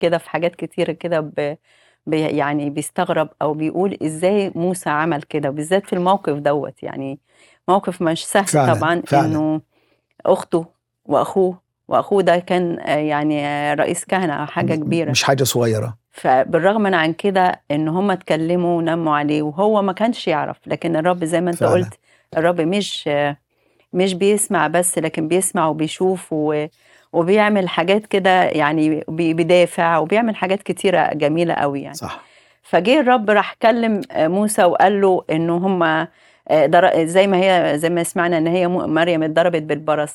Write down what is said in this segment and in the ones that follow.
كده في حاجات كتيرة كده ب ب يعني بيستغرب أو بيقول إزاي موسى عمل كده، وبالذات في الموقف دوّة، يعني موقف مش سهل فعلًا، طبعًا فعلًا. إنه أخته وأخوه، وأخوه ده كان آآ يعني رئيس كهنة أو حاجة م م كبيرة. مش حاجة صغيرة. فبالرغم من عن كده إن هم اتكلموا ونمّوا عليه وهو ما كانش يعرف، لكن الرب زي ما أنت فعلًا. قُلت الرب مش مش بيسمع بس، لكن بيسمع وبيشوف و وبيعمل حاجات كده يعني بي بيدافع وبيعمل حاجات كتيرة جميلة أوي يعني. صح. فجه الرب راح كلم موسى وقال له إن هم آآ در زي ما هي زي ما سمعنا إن هي م مريم اتضربت بالبرص.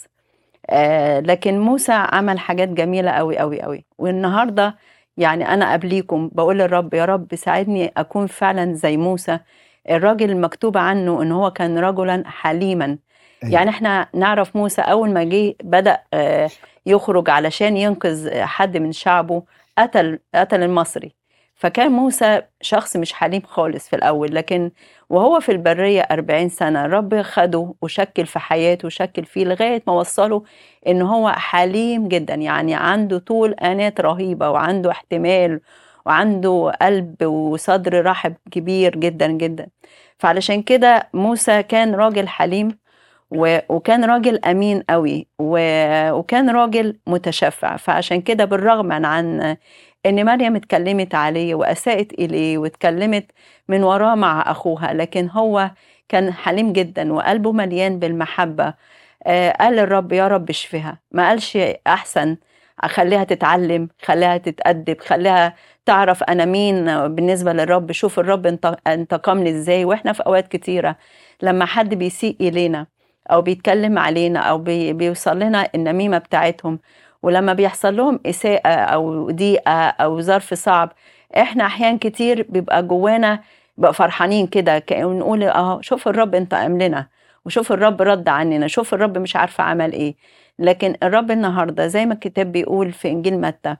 آآ لكن موسى عمل حاجات جميلة أوي، أوي، أوي. والنهارده يعني أنا قبليكم باقول للرب يا رب ساعدني أكون فعلًا زي موسى، الراجل المكتوب عنه إن هو كان رجلًا حليمًا. أيوه. يعني إحنا نعرف موسى أول ما جه بدأ آآ يخرج علشان ينقذ حد من شعبه، قتل قتل المصري. فكان موسى شخص مش حليم خالص في الأول، لكن وهو في البرية 40 سنة الرب خده وشكِّل في حياته وشكِّل فيه لغاية ما وصّله إن هو حليم جدًا، يعني عنده طول أنات رهيبة وعنده احتمال وعنده قلب وصدر رحب كبير جدًا، جدًا. فعلشان كده موسى كان راجل حليم و وكان راجل أمين أوي و وكان راجل متشفّع، فعشان كده بالرغم من عن إن مريم اتكلمت عليه وأساءت إليه واتكلمت من وراه مع أخوها، لكن هو كان حليم جدًا وقلبه مليان بالمحبة. آآ قال للرب يا رب اشفها، ما قالش أحسن خلّيها تتعلم، خلّيها تتأدب، خلّيها تعرف أنا مين بالنسبة للرب، شوف الرب انت انتقم لي إزاي، وإحنا في أوقات كتيرة لمّا حد بيسيء إلينا أو بيتكلم علينا أو بي بيوصل لنا النميمة بتاعتهم، ولمّا بيحصل لهم إساءة أو ضيقة أو ظرف صعب، إحنا أحيان كتير بيبقى جوانا بنبقى فرحانين كده ك ونقول أهو شوف الرب انتقم لنا، وشوف الرب رَد عننا، شوف الرب مش عارفة عمل إيه. لكن الرب النهارده زي ما الكتاب بيقول في إنجيل متى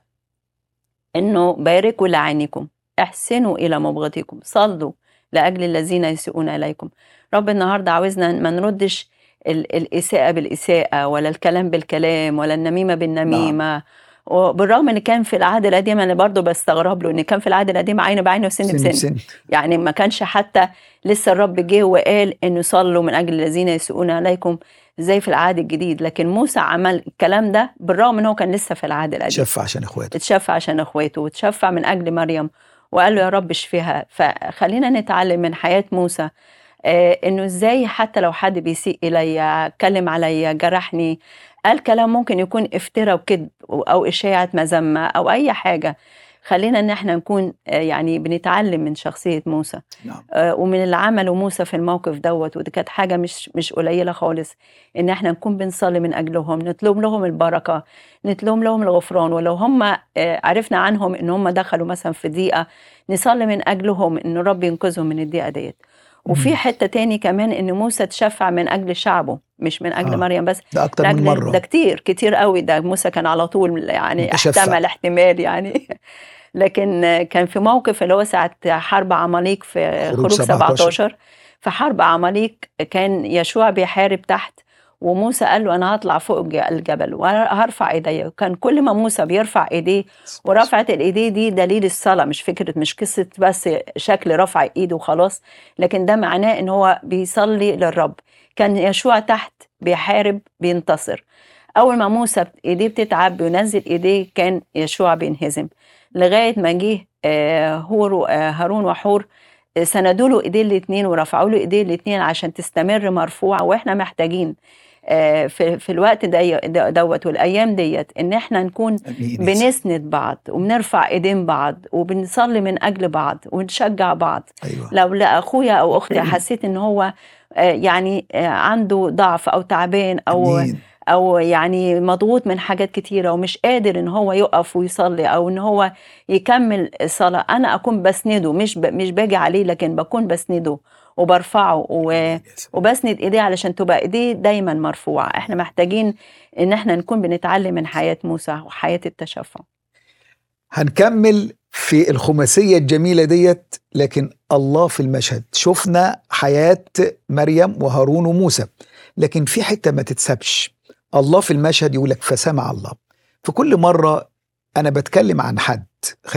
إنه باركوا لعينكم، احسنوا إلى مبغضيكم، صلّوا لأجل الذين يسيئون إليكم. الرب النهارده عاوزنا ما نردش ال الإساءة بالإساءة ولا الكلام بالكلام ولا النميمة نعم. بالنميمة. وبالرغم إن كان في العهد القديم أنا برضه باستغرب له إن كان في العهد القديم عين بعين وسن سِن بسن. بسِن. يعني ما كانش حتى لسه الرب جه وقال إنه صلّوا من أجل الذين يسيئون إليكم زي في العهد الجديد، لكن موسى عمل الكلام ده بالرغم إن هو كان لسه في العهد القديم. اتشفّع عشان إخواته. اتشفّع عشان إخواته واتشفّع من أجل مريم وقال له يا رب اشفها. فخلّينا نتعلم من حياة موسى آآ إنه إزاي حتى لو حد بيسيء إليّا، اتكلم عليّا، جرحني، قال كلام ممكن يكون افترا وكدب أو إشاعة مذمة أو أي حاجة، خلّينا إن إحنا نكون آآ يعني بنتعلم من شخصية موسى. نعم. آآ ومن اللي عمله موسى في الموقف دوّة ودي كانت حاجة مش مش قليلة خالص، إن إحنا نكون بنصلي من أجلهم، نطلب لهم البركة، نطلب لهم الغفران، ولو هم آآ عرفنا عنهم إن هم دخلوا مثلًا في ضيقة، نصلي من أجلهم إن الرب ينقذهم من الضيقة ديّة. وفي إمم. حتّة تاني كمان إن موسى اتشفّع من أجل شعبه، مش من أجل آه. مريم بس، ده أكتر من لأجل ده مرّة. كتير، كتير أوي، ده موسى كان على طول يعني متشفّع. احتمل احتمال يعني. لكن كان في موقف اللي هو ساعة حرب عماليق في خروج خروج 17. 17 في حرب عماليق كان يشوع بيحارب تحت وموسى قال له أنا هاطلع فوق الج الجبل وهارفع إيديّا، وكان كل ما موسى بيرفع إيديه ورفعة الإيديه دي دليل الصلاة مش فكرة مش قصة بس شكل رفع إيده وخلاص، لكن ده معناه إن هو بيصلي للرب. كان يشوع تحت بيحارب بينتصر، أول ما موسى إيديه بتتعب بينزّل إيديه كان يشوع بينهزم، لغاية ما جه آآ هور و هارون وحور سندوا له إيديه الاتنين ورفعوا له إيديه الاتنين عشان تستمر مرفوعة، وإحنا محتاجين آآ في في الوقت دي د دوّة والأيام ديّة إن إحنا نكون أمين يا سيدي. بنسند بعض وبنرفع إيدين بعض وبنصلي من أجل بعض ونشجّع بعض. أيوه. لو لأخويا أو أختي حسيت إن هو آآ يعني آآ عنده ضعف أو تعبان أو أمين. أو يعني مضغوط من حاجات كتيرة ومش قادر إن هو يُقف ويصلي أو إن هو يكمّل الصلاة، أنا أكون باسنده مش ب مش باجي عليه لكن باكون باسنده وبارفعه و أمين يا سيدي. وباسند إيديه علشان تبقى إيديه دايمًا مرفوعة. إحنا محتاجين إن إحنا نكون بنتعلم من حياة موسى وحياة التشفّع. هنكمّل في الخماسية الجميلة ديّة، لكن الله في المشهد. شُفنا حياة مريم وهارون وموسى، لكن في حتّة ما تتسابش، الله في المشهد يقول لك فسمع الله. في كل مرّة انا بتكلم عن حد